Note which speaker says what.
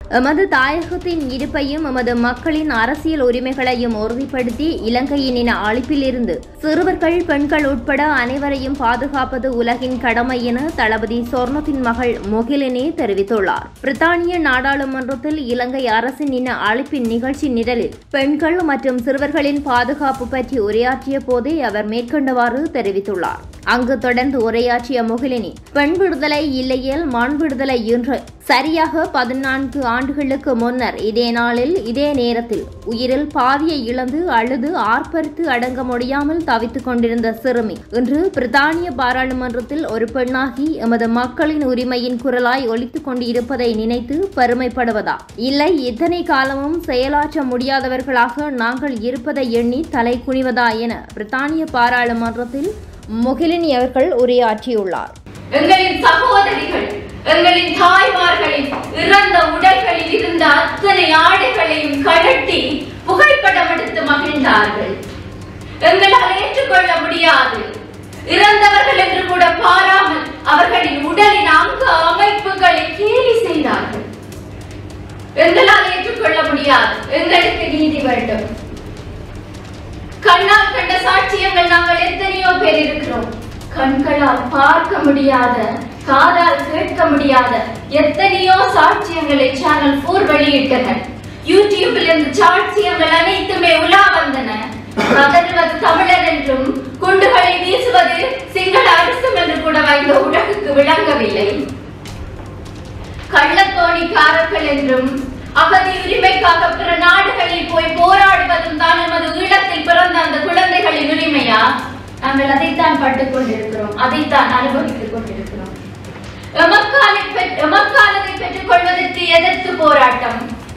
Speaker 1: எமது தாயகத்தின் இருப்பையும் எமது மக்களின் அரசியல் உரிமைகளையும் உறுதிப்படுத்தி இலங்கையின் இன அழிப்பிலிருந்து சிறுவர்கள் பெண்கள் உட்பட அனைவரையும் பாதுகாப்பது உலகின் கடமை என தளபதி சொர்ணத்தின் மகள் முகிலினி தெரிவித்துள்ளார் பிரித்தானிய நாடாளுமன்றத்தில் இலங்கை அரசின் இன அழிப்பின் நிகழ்ச்சி நிரலில் பெண்கள் மற்றும் சிறுவர்களின் பாதுகாப்பு பற்றி உரையாற்றிய போதே அவர் மேற்கொண்டவாறு தெரிவித்துள்ளார் அங்கு தொடர்ந்து உரையாற்றிய முகிலினி பெண் விடுதலை இல்லையேல் மண் விடுதலை என்று சரியாக பதினான்கு ஆண்டுகளுக்கு முன்னர் இதே நாளில் இதே நேரத்தில் உயிரில் பாதியை இழந்து அழுது ஆர்ப்பரித்து அடங்க முடியாமல் தவித்துக் கொண்டிருந்த சிறுமி இன்று பிரித்தானிய பாராளுமன்றத்தில் ஒரு பெண்ணாகி எமது மக்களின் உரிமையின் குரலாய் ஒலித்துக் கொண்டிருப்பதை நினைத்து பெருமைப்படுவதா இல்லை இத்தனை காலமும் செயலாற்ற முடியாதவர்களாக நாங்கள் இருப்பதை எண்ணி தலை குனிவதா என பிரித்தானிய பாராளுமன்றத்தில் முகிலினி அவர்கள் உரையாற்றியுள்ளார்
Speaker 2: எங்களின் சகோதரிகள் எங்களின் தாய்மார்களின் இறந்த உடல்களில் இருந்த அத்தனை ஆடைகளையும் கழட்டி புகைப்படம் எடுத்து மகிழ்ந்தார்கள் எங்களால் ஏற்றுக்கொள்ள முடியாது இறந்தவர்கள் என்று கூட பாராமல் அவர்களின் உடலின் அங்க அமைப்புகளை கேலி செய்தார்கள் எங்களால் ஏற்றுக்கொள்ள முடியாது எங்களுக்கு நீதி வேண்டும் கண்ணால் கண்ட சாட்சியங்கள் நாங்கள் எத்தனையோ பேர் இருக்கிறோம் கண்களால் பார்க்க முடியாத காதால் கேட்க முடியாத எத்தனையோ சாட்சியங்களை சேனல் போர் வெளியிட்டனர் யூடியூபில் இருந்து சாட்சியங்கள் அனைத்துமே உலா வந்தன கதறுவது தமிழர் என்றும் குண்டுகளை வீசுவது சிங்கள அரசும் என்று கூட இந்த உலகுக்கு விளங்கவில்லை கள்ளத்தோணிக்காரர்கள் என்றும் அகதி உரிமைக்காக பிற நாடுகளில் போய் போராடுவதும் தான் நமது ஈழத்தில் பிறந்த அந்த குழந்தைகளின் உரிமையா நாங்கள் அதைத்தான் பட்டுக் கொண்டிருக்கிறோம் அதைத்தான் அனுபவித்துக் கொண்டிருக்கிறோம் எமக்காலை பெற்- எமக்காலத்தை பெற்றுக் கொள்வதற்கு எதிர்த்து போராட